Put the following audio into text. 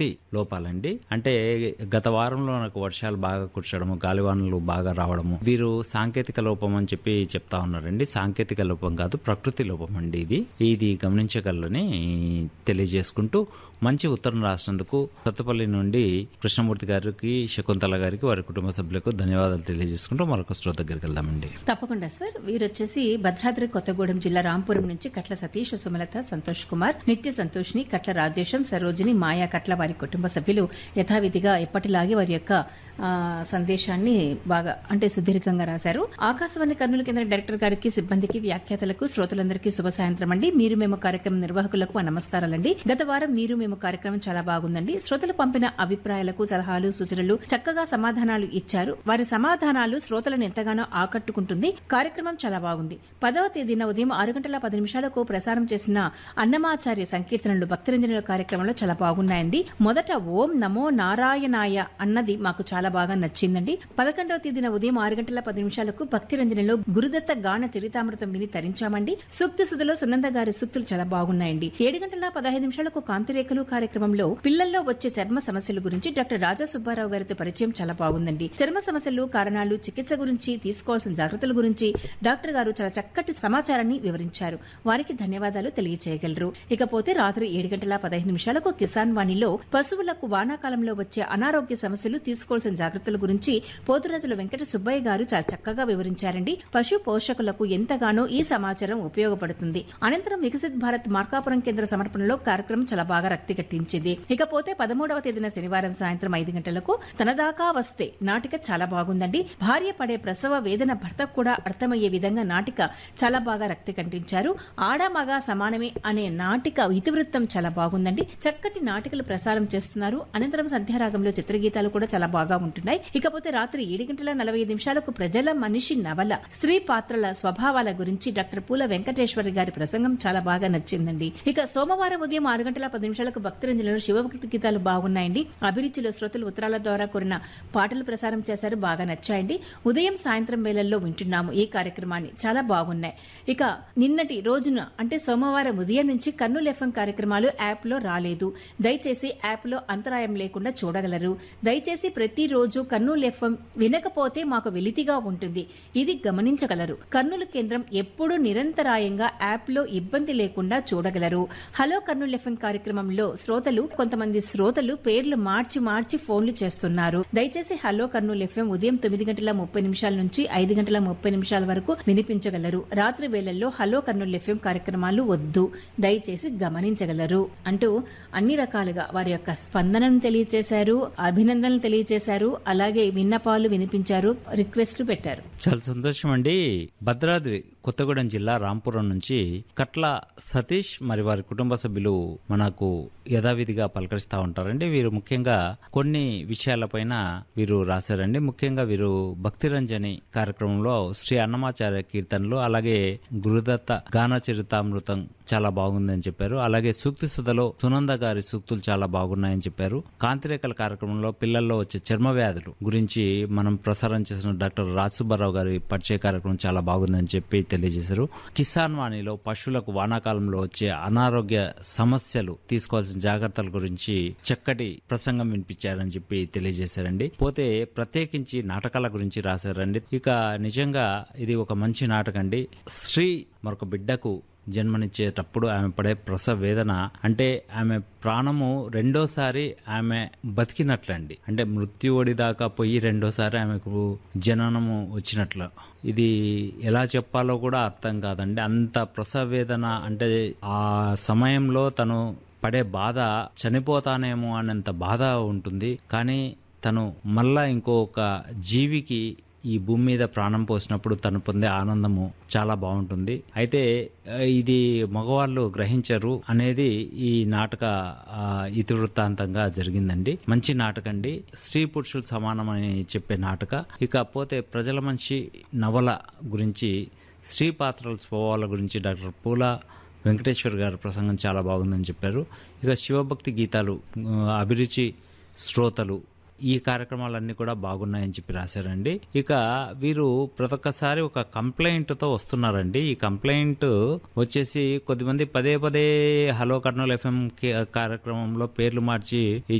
ప్రకృతి లోపాలండి అంటే గత వారంలో నాకు వర్షాలు బాగా కురచడము గాలివానలు బాగా రావడము వీరు సాంకేతిక లోపం అని చెప్పి చెప్తా ఉన్నారండి సాంకేతిక లోపం కాదు ప్రకృతి లోపం అండి ఇది ఇది గమనించగలని తెలియజేసుకుంటూ మంచి ఉత్తరం రాసినందుకు సత్తుపల్లి నుండి కృష్ణమూర్తి గారికి శకుంతల గారికి వారి కుటుంబ సభ్యులకు ధన్యవాదాలు తెలియజేసుకుంటూ మరొక స్టో దగ్గరికి వెళ్దామండి తప్పకుండా సార్ వీరొచ్చేసి భద్రాద్రి కొత్తగూడెం జిల్లా రాంపురం నుంచి కట్ల సతీష్ సుమలత సంతోష్ కుమార్ నిత్య సంతోష్ని కట్ల రాజేశం సరోజిని మాయా కట్ల వారి కుటుంబ సభ్యులు యథావిధిగా ఎప్పటిలాగే వారి యొక్క ఆ, సందేశాన్ని బాగా అంటే సుదీర్ఘంగా రాశారు ఆకాశవాణి కర్నూలు కేంద్ర డైరెక్టర్ గారికి సిబ్బందికి వ్యాఖ్యాతలకు శ్రోతలందరికీ శుభ సాయంత్రం అండి మీరు మేము కార్యక్రమం నిర్వాహకులకు మా నమస్కారాలండి గత వారం మీరు మేము కార్యక్రమం చాలా బాగుందండి శ్రోతలు పంపిన అభిప్రాయాలకు సలహాలు సూచనలు చక్కగా సమాధానాలు ఇచ్చారు వారి సమాధానాలు శ్రోతలను ఎంతగానో ఆకట్టుకుంటుంది కార్యక్రమం చాలా బాగుంది పదవ తేదీన ఉదయం ఆరు గంటల పది నిమిషాలకు ప్రసారం చేసిన అన్నమాచార్య సంకీర్తనలు భక్తరంజనుల కార్యక్రమంలో చాలా బాగున్నాయండి మొదట ఓం నమో నారాయణాయ అన్నది మాకు చాలా బాగా నచ్చిందండి పదకొండవ తేదీన ఉదయం ఆరు గంటల పది నిమిషాలకు భక్తి రంజనలో గురుదత్త గాన చరితామృతం విని తరించామండి సూక్తి సుధలో సునంద గారి సూక్తులు చాలా బాగున్నాయండి ఏడు గంటల పదహైదు నిమిషాలకు కాంతిరేఖలు కార్యక్రమంలో పిల్లల్లో వచ్చే చర్మ సమస్యల గురించి డాక్టర్ రాజా సుబ్బారావు గారితో పరిచయం చాలా బాగుందండి చర్మ సమస్యలు కారణాలు చికిత్స గురించి తీసుకోవాల్సిన జాగ్రత్తల గురించి డాక్టర్ గారు చాలా చక్కటి సమాచారాన్ని వివరించారు వారికి ధన్యవాదాలు తెలియజేయగలరు ఇకపోతే రాత్రి ఏడు గంటల పదహైదు నిమిషాలకు కిసాన్ వాణిలో పశువులకు వానాకాలంలో వచ్చే అనారోగ్య సమస్యలు తీసుకోవాల్సిన జాగ్రత్తల గురించి పోతురాజుల వెంకట సుబ్బయ్య గారు చాలా చక్కగా వివరించారండి పశు పోషకులకు ఎంతగానో ఈ సమాచారం ఉపయోగపడుతుంది అనంతరం వికసిత్ భారత్ మార్కాపురం కేంద్ర సమర్పణలో కార్యక్రమం చాలా బాగా రక్తి కట్టించింది ఇకపోతే పదమూడవ తేదీన శనివారం సాయంత్రం ఐదు గంటలకు తనదాకా వస్తే నాటిక చాలా బాగుందండి భార్య పడే ప్రసవ వేదన భర్తకు కూడా అర్థమయ్యే విధంగా నాటిక చాలా బాగా రక్తి కంటించారు ఆడ మగ సమానమే అనే నాటిక ఇతివృత్తం చాలా బాగుందండి చక్కటి నాటికలు ప్రసారం చేస్తున్నారు అనంతరం సంధ్యారాగంలో చిత్రగీతాలు కూడా చాలా బాగా ఉంటున్నాయి ఇకపోతే రాత్రి ఏడు గంటల నలభై ఐదు నిమిషాలకు ప్రజల మనిషి నవల స్త్రీ పాత్రల స్వభావాల గురించి డాక్టర్ పూల వెంకటేశ్వరి గారి ప్రసంగం చాలా బాగా నచ్చిందండి ఇక సోమవారం ఉదయం ఆరు గంటల పది నిమిషాలకు భక్తరంజలిలో శివభక్తి గీతాలు బాగున్నాయండి అభిరుచిలో శ్రోతలు ఉత్తరాల ద్వారా కోరిన పాటలు ప్రసారం చేశారు బాగా నచ్చాయండి ఉదయం సాయంత్రం వేళల్లో వింటున్నాము ఈ కార్యక్రమాన్ని చాలా బాగున్నాయి ఇక నిన్నటి రోజున అంటే సోమవారం ఉదయం నుంచి కర్నూలు ఎఫ్ఎం కార్యక్రమాలు యాప్ లో రాలేదు దయచేసి యాప్ లో అంతరాయం లేకుండా చూడగలరు దయచేసి ప్రతిరోజు కర్నూలు ఎఫ్ఎం వినకపోతే మాకు వెలితిగా ఉంటుంది ఇది గమనించగలరు కర్నూలు కేంద్రం ఎప్పుడూ నిరంతరాయంగా యాప్ లో ఇబ్బంది లేకుండా చూడగలరు హలో కర్నూలు ఎఫ్ఎం కార్యక్రమంలో శ్రోతలు కొంతమంది శ్రోతలు పేర్లు మార్చి మార్చి ఫోన్లు చేస్తున్నారు దయచేసి హలో కర్నూలు ఎఫ్ఎం ఉదయం తొమ్మిది గంటల ముప్పై నిమిషాల నుంచి ఐదు గంటల ముప్పై నిమిషాల వరకు వినిపించగలరు రాత్రి వేళల్లో హలో కర్నూలు ఎఫ్ఎం కార్యక్రమాలు వద్దు దయచేసి గమనించగలరు అంటూ అన్ని రకాలుగా వారి యొక్క స్పందనను తెలియజేశారు అభినందనలు తెలియజేశారు అలాగే విన్నపాలు వినిపించారు రిక్వెస్ట్లు పెట్టారు చాలా సంతోషం అండి భద్రాద్రి కొత్తగూడెం జిల్లా రాంపురం నుంచి కట్ల సతీష్ మరి వారి కుటుంబ సభ్యులు మనకు యథావిధిగా పలకరిస్తూ ఉంటారండి వీరు ముఖ్యంగా కొన్ని విషయాలపైన వీరు రాశారండి ముఖ్యంగా వీరు భక్తి రంజని కార్యక్రమంలో శ్రీ అన్నమాచార్య కీర్తనలు అలాగే గురుదత్త గాన చరితామృతం చాలా బాగుందని చెప్పారు అలాగే సూక్తి సుధలో సునంద గారి సూక్తులు చాలా బాగున్నాయని చెప్పారు కాంతిరేఖల కార్యక్రమంలో పిల్లల్లో వచ్చే చర్మ వ్యాధులు గురించి మనం ప్రసారం చేసిన డాక్టర్ రాజ్ సుబ్బారావు గారి పరిచయ కార్యక్రమం చాలా బాగుందని చెప్పి తెలియజేశారు కిసాన్ వాణిలో పశువులకు వానాకాలంలో వచ్చే అనారోగ్య సమస్యలు తీసుకోవాల్సిన జాగ్రత్తల గురించి చక్కటి ప్రసంగం వినిపించారని చెప్పి తెలియజేశారండి పోతే ప్రత్యేకించి నాటకాల గురించి రాశారండి ఇక నిజంగా ఇది ఒక మంచి నాటకండి శ్రీ మరొక బిడ్డకు జన్మనిచ్చేటప్పుడు ఆమె పడే ప్రసవ వేదన అంటే ఆమె ప్రాణము రెండోసారి ఆమె బతికినట్లండి అంటే మృత్యువడి దాకా పోయి రెండోసారి ఆమెకు జననము వచ్చినట్లు ఇది ఎలా చెప్పాలో కూడా అర్థం కాదండి అంత ప్రసవ వేదన అంటే ఆ సమయంలో తను పడే బాధ చనిపోతానేమో అనేంత బాధ ఉంటుంది కానీ తను మళ్ళా ఇంకొక జీవికి ఈ భూమి మీద ప్రాణం పోసినప్పుడు తను పొందే ఆనందము చాలా బాగుంటుంది అయితే ఆ, ఇది మగవాళ్ళు గ్రహించరు అనేది ఈ నాటక ఆ, ఇతివృత్తాంతంగా జరిగిందండి మంచి నాటకండి స్త్రీ పురుషులు సమానమని చెప్పే నాటక ఇక పోతే ప్రజల మనిషి నవల గురించి స్త్రీ పాత్రల స్వభావాల గురించి డాక్టర్ పూల వెంకటేశ్వర్ గారి ప్రసంగం చాలా బాగుందని చెప్పారు ఇక శివభక్తి గీతాలు ఆ, అభిరుచి శ్రోతలు ఈ కార్యక్రమాలన్నీ కూడా బాగున్నాయని చెప్పి రాశారండి ఇక వీరు ప్రతి ఒక్కసారి ఒక కంప్లైంట్ తో వస్తున్నారండి ఈ కంప్లైంట్ వచ్చేసి కొద్దిమంది పదే పదే హలో కర్నూలు ఎఫ్ఎం కార్యక్రమంలో పేర్లు మార్చి ఈ